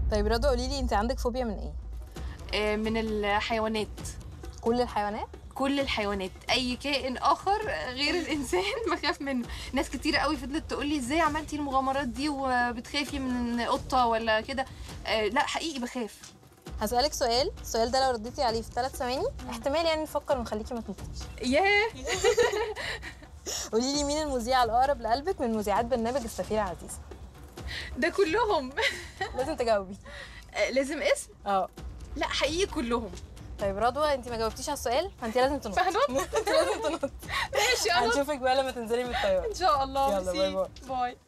طيب رضوى قولي لي انت عندك فوبيا من ايه آه، من الحيوانات كل الحيوانات كل الحيوانات اي كائن اخر غير الانسان بخاف منه ناس كتير قوي فضلت تقول لي ازاي عملتي المغامرات دي وبتخافي من قطه ولا كده آه، لا حقيقي بخاف هسألك سؤال السؤال ده لو رديتي عليه في ثلاث ثواني احتمال يعني نفكر ونخليكي ما تنطقيش ياه قولي لي مين المذيعة الأقرب لقلبك من مذيعات برنامج السفيرة عزيزة ده كلهم لازم تجاوبي آه، لازم اسم اه لا حقيقي كلهم طيب رضوى انت ما جاوبتيش على السؤال فانت لازم تنطي فهنط انت لازم تنطي ماشي انا هنشوفك بقى لما تنزلي من الطيارة ان شاء الله يلا، باي ميرسي. باي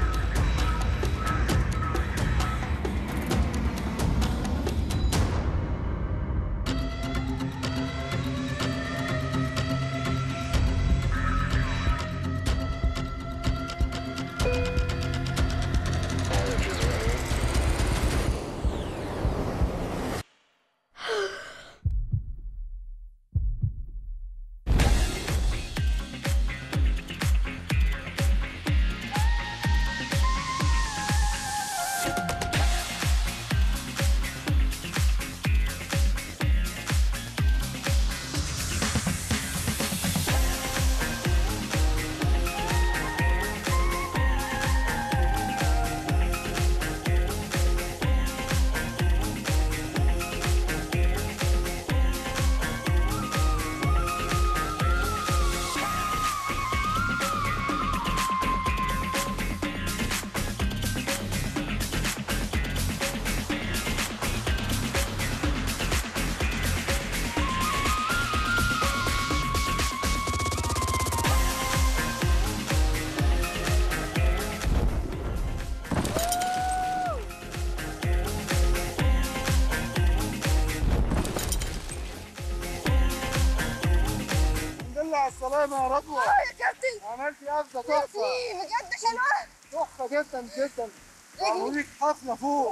الحمد لله على السلامة يا رضوى يا كابتن عملتي قفزة تحفة بجد حلوه تحفة جدا جدا وعملوا لك حفلة فوق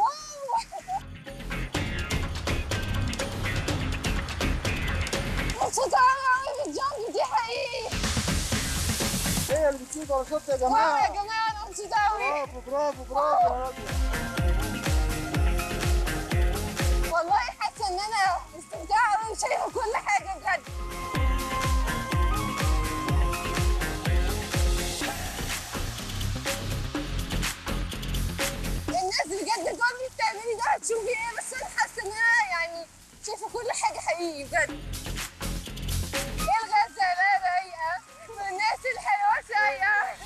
مبسوطه قوي بالجامب دي حقيقي هي اللي بتشوط ولا شوط يا واو يا جماعة جماعه انا مبسوطه قوي برافو برافو برافو يا رضوى والله حاسه ان انا مستمتعه قوي وشايفه كل حاجه بجد الناس بجد تقول لي بتعملي ده هتشوفي ايه بس انا حاسه ان انا يعني شايفه كل حاجه حقيقي بجد ايه الغزاله رايقه والناس الحلوه سايقه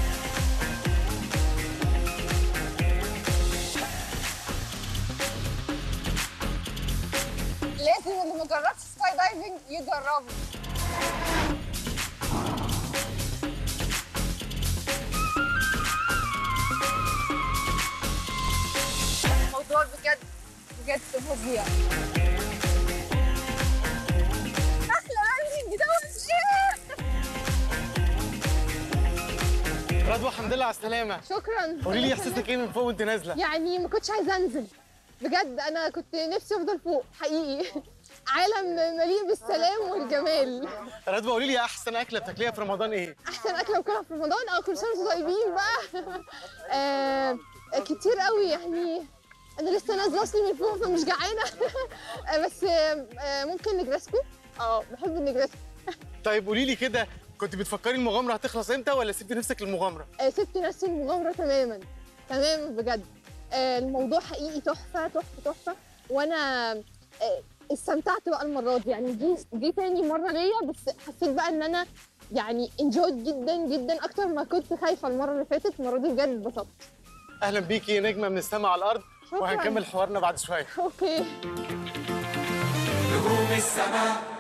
لازم اللي ما جربش سكاي دايفنج يجربه موضوع بجد بجد فظيع احلى لاندنج ده ايه رضوى الحمد لله على السلامة شكرا قولي لي احساسك ايه من فوق وانت نازلة يعني ما كنتش عايزه انزل بجد انا كنت نفسي افضل فوق حقيقي عالم مليء بالسلام والجمال رضوى قولي لي احسن اكلة بتاكليها في رمضان ايه احسن اكله باكلها في رمضان اه كل سنه وانتم طيبين بقى آه كتير قوي يعني انا لسه نازله اصلي من فوق فمش جعانه آه بس آه آه، ممكن نجرسكو اه بحب النجرسكو طيب قولي لي كده كنت بتفكري المغامرة هتخلص امتى ولا سبتي نفسك للمغامرة آه، سبت نفسي المغامرة تماما تماما بجد آه، الموضوع حقيقي تحفة تحفة تحفة وأنا آه، استمتعت بقى المرة دي يعني دي دي تاني مرة ليا بس حسيت بقى إن أنا يعني انجويت جدا جدا أكتر ما كنت خايفة المرة اللي فاتت المرة دي بجد اتبسطت اهلا بيكي نجمة من السماء على الارض شكراً. وهنكمل حوارنا بعد شوية أوكي نجوم السماء